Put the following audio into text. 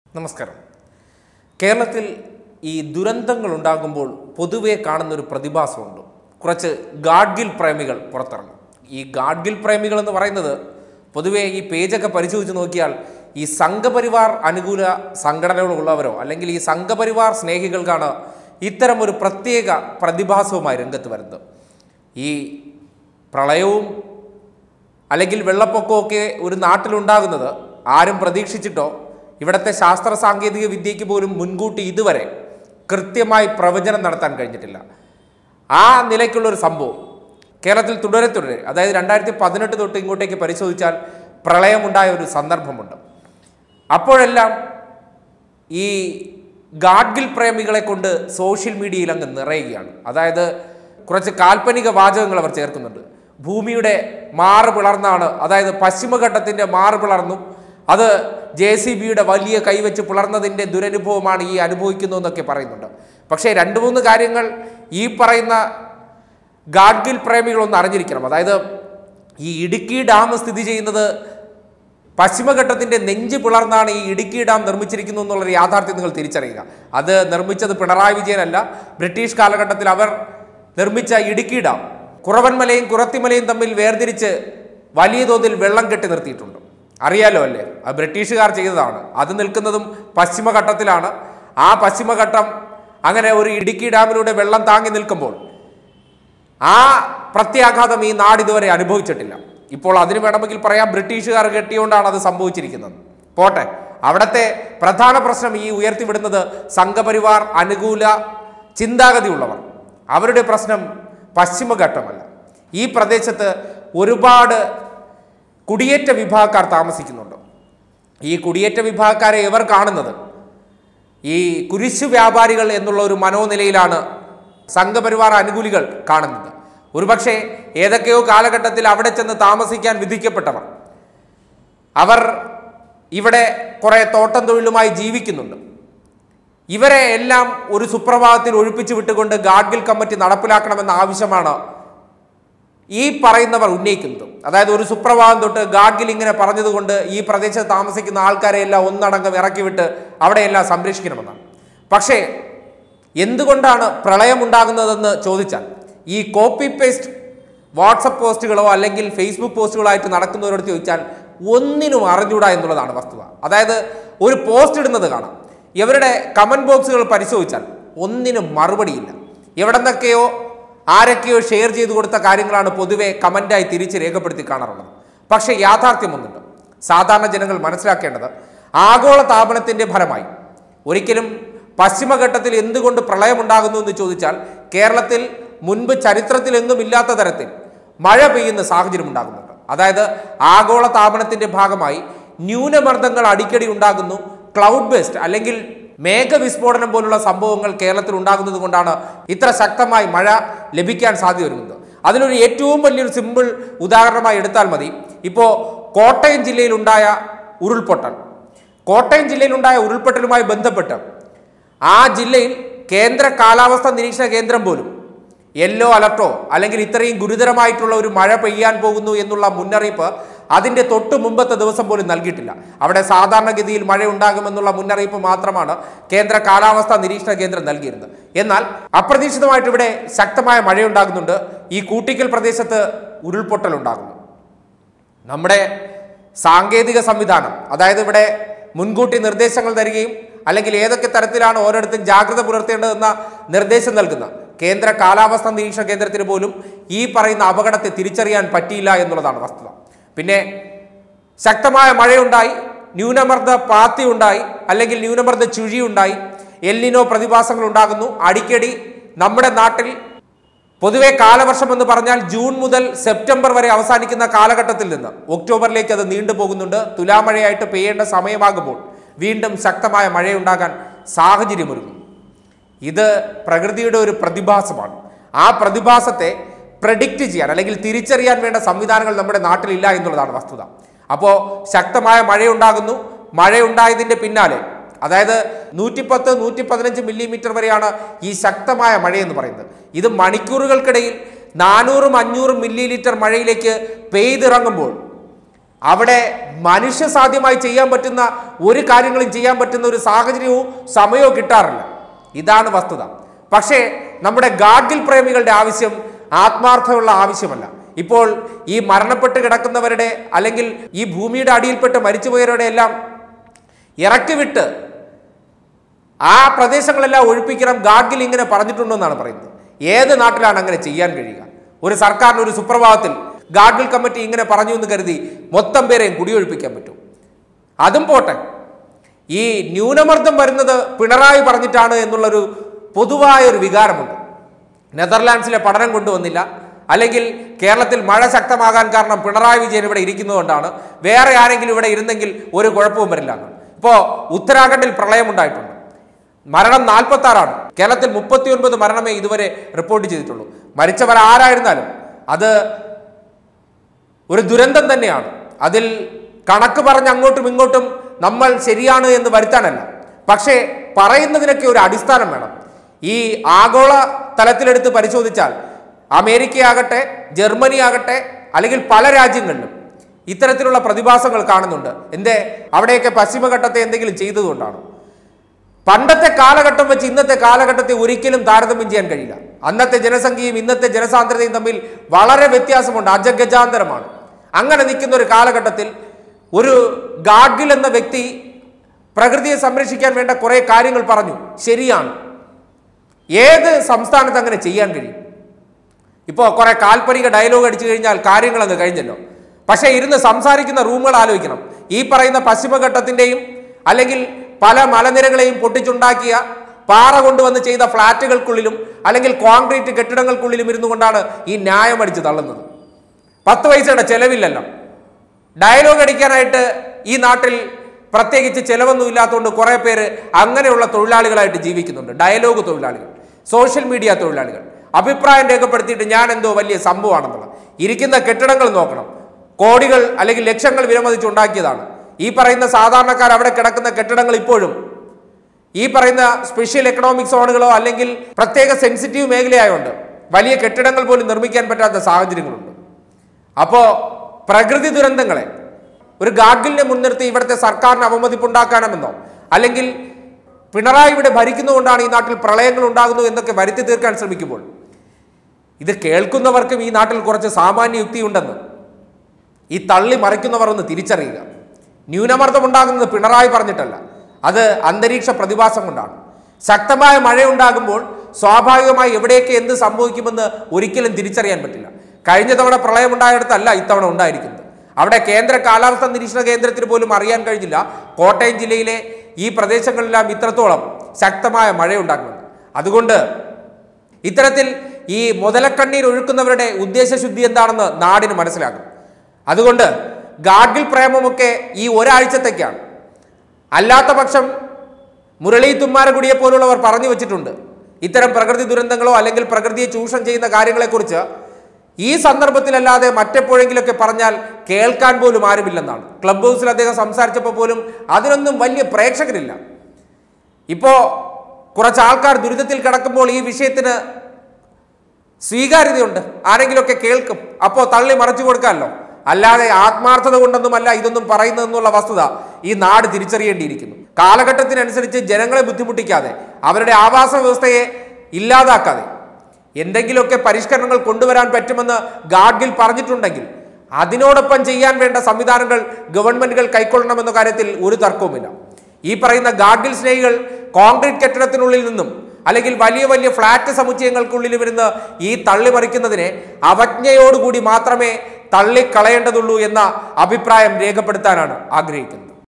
നമസ്കാരം കേരളത്തിൽ ഈ ദുരന്തങ്ങൾ ഉണ്ടാകുമ്പോൾ പൊതുവെ കാണുന്ന ഒരു പ്രതിഭാസമുണ്ട് കുറച്ച് ഗാഡ്ഗിൽ പ്രേമികൾ പുറത്തിറങ്ങും ഈ ഗാഡ്ഗിൽ പ്രേമികൾ എന്ന് പറയുന്നത് പൊതുവെ ഈ പേജൊക്കെ പരിശോധിച്ച് നോക്കിയാൽ ഈ സംഘപരിവാർ അനുകൂല സംഘടനകളുള്ളവരോ അല്ലെങ്കിൽ ഈ സംഘപരിവാർ സ്നേഹികൾക്കാണ് ഇത്തരം ഒരു പ്രത്യേക പ്രതിഭാസവുമായി രംഗത്ത് വരുന്നത് ഈ പ്രളയവും അല്ലെങ്കിൽ വെള്ളപ്പൊക്കമൊക്കെ ഒരു നാട്ടിലുണ്ടാകുന്നത് ആരും പ്രതീക്ഷിച്ചിട്ടോ ഇവിടുത്തെ ശാസ്ത്ര സാങ്കേതിക വിദ്യയ്ക്ക് പോലും മുൻകൂട്ടി ഇതുവരെ കൃത്യമായി പ്രവചനം നടത്താൻ കഴിഞ്ഞിട്ടില്ല ആ നിലയ്ക്കുള്ള ഒരു സംഭവം കേരളത്തിൽ തുടരെ തുടരെ അതായത് രണ്ടായിരത്തി പതിനെട്ട് തൊട്ട് ഇങ്ങോട്ടേക്ക് പരിശോധിച്ചാൽ പ്രളയമുണ്ടായ ഒരു സന്ദർഭമുണ്ട് അപ്പോഴെല്ലാം ഈ ഗാഡ്ഗിൽ പ്രേമികളെ കൊണ്ട് സോഷ്യൽ മീഡിയയിൽ അങ്ങ് നിറയുകയാണ് അതായത് കുറച്ച് കാൽപ്പനിക വാചകങ്ങൾ അവർ ചേർക്കുന്നുണ്ട് ഭൂമിയുടെ മാറ് പിളർന്നാണ് അതായത് പശ്ചിമഘട്ടത്തിൻ്റെ മാറ് പിളർന്നു അത് ജെ സി ബിയുടെ വലിയ കൈവച്ച് പിളർന്നതിൻ്റെ ദുരനുഭവമാണ് ഈ അനുഭവിക്കുന്നതെന്നൊക്കെ പറയുന്നുണ്ട് പക്ഷേ രണ്ട് മൂന്ന് കാര്യങ്ങൾ ഈ പറയുന്ന ഗാഡ്ഗിൽ പ്രേമികളൊന്ന് അറിഞ്ഞിരിക്കണം അതായത് ഈ ഇടുക്കി ഡാം സ്ഥിതി ചെയ്യുന്നത് പശ്ചിമഘട്ടത്തിന്റെ നെഞ്ച് പിളർന്നാണ് ഈ ഇടുക്കി ഡാം നിർമ്മിച്ചിരിക്കുന്നു എന്നുള്ളൊരു യാഥാർത്ഥ്യം നിങ്ങൾ തിരിച്ചറിയുക അത് നിർമ്മിച്ചത് പിണറായി വിജയനല്ല ബ്രിട്ടീഷ് കാലഘട്ടത്തിൽ അവർ നിർമ്മിച്ച ഇടുക്കി ഡാം കുറവൻമലയും കുറത്തിമലയും തമ്മിൽ വേർതിരിച്ച് വലിയ തോതിൽ വെള്ളം കെട്ടി നിർത്തിയിട്ടുണ്ട് അറിയാലോ അല്ലേ അത് ബ്രിട്ടീഷുകാർ ചെയ്തതാണ് അത് നിൽക്കുന്നതും പശ്ചിമഘട്ടത്തിലാണ് ആ പശ്ചിമഘട്ടം അങ്ങനെ ഒരു ഇടുക്കി ഡാമിലൂടെ വെള്ളം താങ്ങി നിൽക്കുമ്പോൾ ആ പ്രത്യാഘാതം ഈ നാട് ഇതുവരെ അനുഭവിച്ചിട്ടില്ല ഇപ്പോൾ അതിന് വേണമെങ്കിൽ പറയാം ബ്രിട്ടീഷുകാർ കെട്ടിയോണ്ടാണ് അത് സംഭവിച്ചിരിക്കുന്നത് പോട്ടെ അവിടുത്തെ പ്രധാന പ്രശ്നം ഈ ഉയർത്തിവിടുന്നത് സംഘപരിവാർ അനുകൂല ചിന്താഗതിയുള്ളവർ അവരുടെ പ്രശ്നം പശ്ചിമഘട്ടമല്ല ഈ പ്രദേശത്ത് ഒരുപാട് കുടിയേറ്റ വിഭാഗക്കാർ താമസിക്കുന്നുണ്ട് ഈ കുടിയേറ്റ വിഭാഗക്കാരെ ഇവർ കാണുന്നത് ഈ കുരിശു വ്യാപാരികൾ എന്നുള്ള ഒരു മനോനിലയിലാണ് സംഘപരിവാർ അനുകൂലികൾ കാണുന്നത് ഒരുപക്ഷെ ഏതൊക്കെയോ കാലഘട്ടത്തിൽ അവിടെ ചെന്ന് താമസിക്കാൻ വിധിക്കപ്പെട്ടവർ അവർ ഇവിടെ കുറെ തോട്ടം തൊഴിലുമായി ജീവിക്കുന്നുണ്ട് ഇവരെ എല്ലാം ഒരു സുപ്രഭാതത്തിൽ ഒഴിപ്പിച്ചു വിട്ടുകൊണ്ട് ഗാഡ്ഗിൽ കമ്മിറ്റി നടപ്പിലാക്കണമെന്ന ആവശ്യമാണ് ഈ പറയുന്നവർ ഉന്നയിക്കുന്നത് അതായത് ഒരു സുപ്രഭാതം തൊട്ട് ഗാഡ്ഗിൽ ഇങ്ങനെ പറഞ്ഞതുകൊണ്ട് ഈ പ്രദേശത്ത് താമസിക്കുന്ന ആൾക്കാരെ എല്ലാം ഒന്നടങ്കം ഇറക്കിവിട്ട് അവിടെയെല്ലാം സംരക്ഷിക്കണമെന്നാണ് പക്ഷേ എന്തുകൊണ്ടാണ് പ്രളയമുണ്ടാകുന്നതെന്ന് ചോദിച്ചാൽ ഈ കോപ്പി പേസ്റ്റ് വാട്സപ്പ് പോസ്റ്റുകളോ അല്ലെങ്കിൽ ഫേസ്ബുക്ക് പോസ്റ്റുകളോ ആയിട്ട് നടക്കുന്നവരോട് ചോദിച്ചാൽ ഒന്നിനും അറിഞ്ഞൂടാ എന്നുള്ളതാണ് വസ്തുത അതായത് ഒരു പോസ്റ്റ് ഇടുന്നത് കാണാം ഇവരുടെ കമന്റ് ബോക്സുകൾ പരിശോധിച്ചാൽ ഒന്നിനും മറുപടിയില്ല എവിടെ നിന്നൊക്കെയോ ആരൊക്കെയോ ഷെയർ ചെയ്തു കൊടുത്ത കാര്യങ്ങളാണ് പൊതുവെ കമന്റായി തിരിച്ച് രേഖപ്പെടുത്തി കാണാറുള്ളത് പക്ഷേ യാഥാർത്ഥ്യമൊന്നുണ്ട് സാധാരണ ജനങ്ങൾ മനസ്സിലാക്കേണ്ടത് ആഗോള താപനത്തിന്റെ ഫലമായി ഒരിക്കലും പശ്ചിമഘട്ടത്തിൽ എന്തുകൊണ്ട് പ്രളയമുണ്ടാകുന്നു എന്ന് ചോദിച്ചാൽ കേരളത്തിൽ മുൻപ് ചരിത്രത്തിലെങ്ങും ഇല്ലാത്ത തരത്തിൽ മഴ പെയ്യുന്ന സാഹചര്യം ഉണ്ടാകുന്നുണ്ട് അതായത് ആഗോള താപനത്തിന്റെ ഭാഗമായി ന്യൂനമർദ്ദങ്ങൾ അടിക്കടി ഉണ്ടാകുന്നു ക്ലൗഡ് ബേസ്ഡ് അല്ലെങ്കിൽ മേഘവിസ്ഫോടനം പോലുള്ള സംഭവങ്ങൾ കേരളത്തിൽ ഉണ്ടാകുന്നത് കൊണ്ടാണ് ഇത്ര ശക്തമായി മഴ ലഭിക്കാൻ സാധ്യത വരുന്നത് അതിനൊരു ഏറ്റവും വലിയൊരു സിമ്പിൾ ഉദാഹരണമായി എടുത്താൽ മതി ഇപ്പോൾ കോട്ടയം ജില്ലയിലുണ്ടായ ഉരുൾപൊട്ടൽ കോട്ടയം ജില്ലയിലുണ്ടായ ഉരുൾപൊട്ടലുമായി ബന്ധപ്പെട്ട് ആ ജില്ലയിൽ കേന്ദ്ര കാലാവസ്ഥാ നിരീക്ഷണ കേന്ദ്രം പോലും യെല്ലോ അലർട്ടോ അല്ലെങ്കിൽ ഇത്രയും ഗുരുതരമായിട്ടുള്ള ഒരു മഴ പെയ്യാൻ പോകുന്നു എന്നുള്ള മുന്നറിയിപ്പ് അതിൻ്റെ തൊട്ട് മുമ്പത്തെ ദിവസം പോലും നൽകിയിട്ടില്ല അവിടെ സാധാരണഗതിയിൽ മഴ ഉണ്ടാകുമെന്നുള്ള മുന്നറിയിപ്പ് മാത്രമാണ് കേന്ദ്ര കാലാവസ്ഥാ നിരീക്ഷണ കേന്ദ്രം നൽകിയിരുന്നത് എന്നാൽ അപ്രതീക്ഷിതമായിട്ട് ഇവിടെ ശക്തമായ മഴയുണ്ടാകുന്നുണ്ട് ഈ കൂട്ടിക്കൽ പ്രദേശത്ത് ഉരുൾപൊട്ടൽ ഉണ്ടാകുന്നു നമ്മുടെ സാങ്കേതിക സംവിധാനം അതായത് ഇവിടെ മുൻകൂട്ടി നിർദ്ദേശങ്ങൾ തരികയും അല്ലെങ്കിൽ ഏതൊക്കെ തരത്തിലാണ് ഓരോരുത്തരും ജാഗ്രത പുലർത്തേണ്ടതെന്ന നിർദ്ദേശം നൽകുന്ന കേന്ദ്ര കാലാവസ്ഥാ നിരീക്ഷണ കേന്ദ്രത്തിന് പോലും ഈ പറയുന്ന അപകടത്തെ തിരിച്ചറിയാൻ പറ്റിയില്ല എന്നുള്ളതാണ് വസ്തുത പിന്നെ ശക്തമായ മഴയുണ്ടായി ന്യൂനമർദ്ദ പാത്തി ഉണ്ടായി അല്ലെങ്കിൽ ന്യൂനമർദ്ദ ചുഴിയുണ്ടായി എല്ലിനോ പ്രതിഭാസങ്ങൾ ഉണ്ടാകുന്നു അടിക്കടി നമ്മുടെ നാട്ടിൽ പൊതുവെ കാലവർഷം എന്ന് പറഞ്ഞാൽ ജൂൺ മുതൽ സെപ്റ്റംബർ വരെ അവസാനിക്കുന്ന കാലഘട്ടത്തിൽ നിന്ന് ഒക്ടോബറിലേക്ക് അത് നീണ്ടുപോകുന്നുണ്ട് തുലാമഴയായിട്ട് പെയ്യേണ്ട സമയമാകുമ്പോൾ വീണ്ടും ശക്തമായ മഴയുണ്ടാകാൻ സാഹചര്യമൊരുങ്ങും ഇത് പ്രകൃതിയുടെ ഒരു പ്രതിഭാസമാണ് ആ പ്രതിഭാസത്തെ പ്രഡിക്റ്റ് ചെയ്യാൻ അല്ലെങ്കിൽ തിരിച്ചറിയാൻ വേണ്ട സംവിധാനങ്ങൾ നമ്മുടെ നാട്ടിലില്ല എന്നുള്ളതാണ് വസ്തുത അപ്പോൾ ശക്തമായ മഴയുണ്ടാകുന്നു മഴയുണ്ടായതിൻ്റെ പിന്നാലെ അതായത് നൂറ്റിപ്പത്ത് നൂറ്റി പതിനഞ്ച് മില്ലിമീറ്റർ വരെയാണ് ഈ ശക്തമായ മഴയെന്ന് പറയുന്നത് ഇത് മണിക്കൂറുകൾക്കിടയിൽ നാനൂറും അഞ്ഞൂറും മില്ലി ലിറ്റർ മഴയിലേക്ക് പെയ്തിറങ്ങുമ്പോൾ അവിടെ മനുഷ്യ സാധ്യമായി ചെയ്യാൻ പറ്റുന്ന ഒരു കാര്യങ്ങളും ചെയ്യാൻ പറ്റുന്ന ഒരു സാഹചര്യവും സമയവും കിട്ടാറില്ല ഇതാണ് വസ്തുത പക്ഷേ നമ്മുടെ ഗാഡ്ഗിൽ പ്രേമികളുടെ ആവശ്യം ആത്മാർത്ഥമുള്ള ആവശ്യമല്ല ഇപ്പോൾ ഈ മരണപ്പെട്ട് കിടക്കുന്നവരുടെ അല്ലെങ്കിൽ ഈ ഭൂമിയുടെ അടിയിൽപ്പെട്ട് മരിച്ചുപോയവരുടെ എല്ലാം ഇറക്കി വിട്ട് ആ പ്രദേശങ്ങളെല്ലാം ഒഴിപ്പിക്കണം ഗാഡ്ഗിൽ ഇങ്ങനെ പറഞ്ഞിട്ടുണ്ടെന്നാണ് പറയുന്നത് ഏത് നാട്ടിലാണ് അങ്ങനെ ചെയ്യാൻ കഴിയുക ഒരു സർക്കാരിന് ഒരു സുപ്രഭാതത്തിൽ ഗാഡ്ഗിൽ കമ്മിറ്റി ഇങ്ങനെ പറഞ്ഞു എന്ന് കരുതി മൊത്തം പേരെയും കുടിയൊഴിപ്പിക്കാൻ പറ്റും അതും പോട്ടെ ഈ ന്യൂനമർദ്ദം വരുന്നത് പിണറായി പറഞ്ഞിട്ടാണ് എന്നുള്ളൊരു പൊതുവായ ഒരു വികാരമുണ്ട് നെതർലാൻഡ്സിലെ പഠനം കൊണ്ടുവന്നില്ല അല്ലെങ്കിൽ കേരളത്തിൽ മഴ ശക്തമാകാൻ കാരണം പിണറായി വിജയൻ ഇവിടെ ഇരിക്കുന്നതുകൊണ്ടാണ് വേറെ ആരെങ്കിലും ഇവിടെ ഇരുന്നെങ്കിൽ ഒരു കുഴപ്പവും വരില്ല എന്നാണ് ഇപ്പോൾ ഉത്തരാഖണ്ഡിൽ പ്രളയമുണ്ടായിട്ടുണ്ട് മരണം നാൽപ്പത്തി ആറാണ് കേരളത്തിൽ മുപ്പത്തി ഒൻപത് മരണമേ ഇതുവരെ റിപ്പോർട്ട് ചെയ്തിട്ടുള്ളൂ മരിച്ചവർ ആരായിരുന്നാലും അത് ഒരു ദുരന്തം തന്നെയാണ് അതിൽ കണക്ക് പറഞ്ഞ് അങ്ങോട്ടും ഇങ്ങോട്ടും നമ്മൾ ശരിയാണ് എന്ന് വരുത്താനല്ല പക്ഷേ പറയുന്നതിനൊക്കെ ഒരു അടിസ്ഥാനം വേണം ഈ ആഗോള തലത്തിലെടുത്ത് പരിശോധിച്ചാൽ അമേരിക്കയാകട്ടെ ജർമ്മനി ആകട്ടെ അല്ലെങ്കിൽ പല രാജ്യങ്ങളിലും ഇത്തരത്തിലുള്ള പ്രതിഭാസങ്ങൾ കാണുന്നുണ്ട് എന്തേ അവിടെയൊക്കെ പശ്ചിമഘട്ടത്തെ എന്തെങ്കിലും ചെയ്തതുകൊണ്ടാണ് പണ്ടത്തെ കാലഘട്ടം വെച്ച് ഇന്നത്തെ കാലഘട്ടത്തെ ഒരിക്കലും താരതമ്യം ചെയ്യാൻ കഴിയില്ല അന്നത്തെ ജനസംഖ്യയും ഇന്നത്തെ ജനസാന്ദ്രതയും തമ്മിൽ വളരെ വ്യത്യാസമുണ്ട് അജഗജാന്തരമാണ് അങ്ങനെ നിൽക്കുന്ന ഒരു കാലഘട്ടത്തിൽ ഒരു ഗാഡ്ഗിൽ എന്ന വ്യക്തി പ്രകൃതിയെ സംരക്ഷിക്കാൻ വേണ്ട കുറേ കാര്യങ്ങൾ പറഞ്ഞു ശരിയാണ് ഏത് സംസ്ഥാനത്ത് അങ്ങനെ ചെയ്യാൻ കഴിയും ഇപ്പോൾ കുറെ കാൽപ്പനിക ഡയലോഗ് അടിച്ചു കഴിഞ്ഞാൽ കാര്യങ്ങൾ അങ്ങ് കഴിഞ്ഞല്ലോ പക്ഷേ ഇരുന്ന് സംസാരിക്കുന്ന റൂമുകൾ ആലോചിക്കണം ഈ പറയുന്ന പശ്ചിമഘട്ടത്തിൻ്റെയും അല്ലെങ്കിൽ പല മലനിരകളെയും പൊട്ടിച്ചുണ്ടാക്കിയ പാറ കൊണ്ടുവന്ന് ചെയ്ത ഫ്ളാറ്റുകൾക്കുള്ളിലും അല്ലെങ്കിൽ കോൺക്രീറ്റ് കെട്ടിടങ്ങൾക്കുള്ളിലും ഇരുന്നു കൊണ്ടാണ് ഈ ന്യായം അടിച്ച് തള്ളുന്നത് പത്ത് പൈസയുടെ ചെലവില്ലല്ലോ ഡയലോഗ് അടിക്കാനായിട്ട് ഈ നാട്ടിൽ പ്രത്യേകിച്ച് ചിലവൊന്നും ഇല്ലാത്തതുകൊണ്ട് കുറേ പേര് അങ്ങനെയുള്ള തൊഴിലാളികളായിട്ട് ജീവിക്കുന്നുണ്ട് ഡയലോഗ് തൊഴിലാളികൾ സോഷ്യൽ മീഡിയ തൊഴിലാളികൾ അഭിപ്രായം രേഖപ്പെടുത്തിയിട്ട് ഞാൻ എന്തോ വലിയ സംഭവമാണെന്നുള്ളത് ഇരിക്കുന്ന കെട്ടിടങ്ങൾ നോക്കണം കോടികൾ അല്ലെങ്കിൽ ലക്ഷങ്ങൾ വിലമതിച്ച് ഉണ്ടാക്കിയതാണ് ഈ പറയുന്ന സാധാരണക്കാർ അവിടെ കിടക്കുന്ന കെട്ടിടങ്ങൾ ഇപ്പോഴും ഈ പറയുന്ന സ്പെഷ്യൽ എക്കണോമിക് സോണുകളോ അല്ലെങ്കിൽ പ്രത്യേക സെൻസിറ്റീവ് മേഖലയായതുകൊണ്ട് വലിയ കെട്ടിടങ്ങൾ പോലും നിർമ്മിക്കാൻ പറ്റാത്ത സാഹചര്യങ്ങളുണ്ട് അപ്പോൾ പ്രകൃതി ദുരന്തങ്ങളെ ഒരു ഗാഡ്ഗിലിനെ മുൻനിർത്തി ഇവിടുത്തെ സർക്കാരിന് അവമതിപ്പുണ്ടാക്കാനാമെന്നോ അല്ലെങ്കിൽ പിണറായി ഇവിടെ ഭരിക്കുന്നതുകൊണ്ടാണ് ഈ നാട്ടിൽ പ്രളയങ്ങൾ ഉണ്ടാകുന്നു എന്നൊക്കെ വരുത്തി തീർക്കാൻ ശ്രമിക്കുമ്പോൾ ഇത് കേൾക്കുന്നവർക്കും ഈ നാട്ടിൽ കുറച്ച് സാമാന്യ യുക്തിയുണ്ടെന്ന് ഈ തള്ളി മറിക്കുന്നവർ ഒന്ന് തിരിച്ചറിയുക ന്യൂനമർദ്ദം ഉണ്ടാകുന്നത് പിണറായി പറഞ്ഞിട്ടല്ല അത് അന്തരീക്ഷ പ്രതിഭാസം കൊണ്ടാണ് ശക്തമായ മഴയുണ്ടാകുമ്പോൾ സ്വാഭാവികമായി എവിടെയൊക്കെ എന്ത് സംഭവിക്കുമെന്ന് ഒരിക്കലും തിരിച്ചറിയാൻ പറ്റില്ല കഴിഞ്ഞ തവണ പ്രളയമുണ്ടായിടത്തല്ല ഇത്തവണ ഉണ്ടായിരിക്കുന്നത് അവിടെ കേന്ദ്ര കാലാവസ്ഥാ നിരീക്ഷണ കേന്ദ്രത്തിന് പോലും അറിയാൻ കഴിഞ്ഞില്ല കോട്ടയം ജില്ലയിലെ ഈ പ്രദേശങ്ങളിലെല്ലാം ഇത്രത്തോളം ശക്തമായ മഴയുണ്ടാകുമെന്ന് അതുകൊണ്ട് ഇത്തരത്തിൽ ഈ മുതലക്കണ്ണീർ ഒഴുക്കുന്നവരുടെ ഉദ്ദേശശുദ്ധി എന്താണെന്ന് നാടിന് മനസ്സിലാകും അതുകൊണ്ട് ഗാഡ്ഗിൽ പ്രേമമൊക്കെ ഈ ഒരാഴ്ചത്തേക്കാണ് അല്ലാത്ത പക്ഷം മുരളി തുമ്മാരകുടിയെ പോലുള്ളവർ പറഞ്ഞു വെച്ചിട്ടുണ്ട് ഇത്തരം പ്രകൃതി ദുരന്തങ്ങളോ അല്ലെങ്കിൽ പ്രകൃതിയെ ചൂഷണം ചെയ്യുന്ന കാര്യങ്ങളെക്കുറിച്ച് ഈ സന്ദർഭത്തിലല്ലാതെ മറ്റെപ്പോഴെങ്കിലുമൊക്കെ പറഞ്ഞാൽ കേൾക്കാൻ പോലും ആരുമില്ലെന്നാണ് ക്ലബ് ഹൗസിൽ അദ്ദേഹം സംസാരിച്ചപ്പോൾ പോലും അതിനൊന്നും വലിയ പ്രേക്ഷകരില്ല ഇപ്പോൾ കുറച്ച് ആൾക്കാർ ദുരിതത്തിൽ കിടക്കുമ്പോൾ ഈ വിഷയത്തിന് സ്വീകാര്യതയുണ്ട് ആരെങ്കിലുമൊക്കെ കേൾക്കും അപ്പോൾ തള്ളി മറച്ചു കൊടുക്കാമല്ലോ അല്ലാതെ ആത്മാർത്ഥത കൊണ്ടൊന്നുമല്ല ഇതൊന്നും പറയുന്നതെന്നുള്ള വസ്തുത ഈ നാട് തിരിച്ചറിയേണ്ടിയിരിക്കുന്നു കാലഘട്ടത്തിനനുസരിച്ച് ജനങ്ങളെ ബുദ്ധിമുട്ടിക്കാതെ അവരുടെ ആവാസ വ്യവസ്ഥയെ ഇല്ലാതാക്കാതെ എന്തെങ്കിലുമൊക്കെ പരിഷ്കരണങ്ങൾ കൊണ്ടുവരാൻ പറ്റുമെന്ന് ഗാഡ്ഗിൽ പറഞ്ഞിട്ടുണ്ടെങ്കിൽ അതിനോടൊപ്പം ചെയ്യാൻ വേണ്ട സംവിധാനങ്ങൾ ഗവൺമെന്റുകൾ കൈക്കൊള്ളണമെന്ന കാര്യത്തിൽ ഒരു തർക്കവുമില്ല ഈ പറയുന്ന ഗാഡ്ഗിൽ സ്നേഹികൾ കോൺക്രീറ്റ് കെട്ടിടത്തിനുള്ളിൽ നിന്നും അല്ലെങ്കിൽ വലിയ വലിയ ഫ്ലാറ്റ് സമുച്ചയങ്ങൾക്കുള്ളിൽ വരുന്ന ഈ തള്ളിമറിക്കുന്നതിനെ അവജ്ഞയോടുകൂടി മാത്രമേ തള്ളിക്കളയേണ്ടതുള്ളൂ എന്ന അഭിപ്രായം രേഖപ്പെടുത്താനാണ് ആഗ്രഹിക്കുന്നത്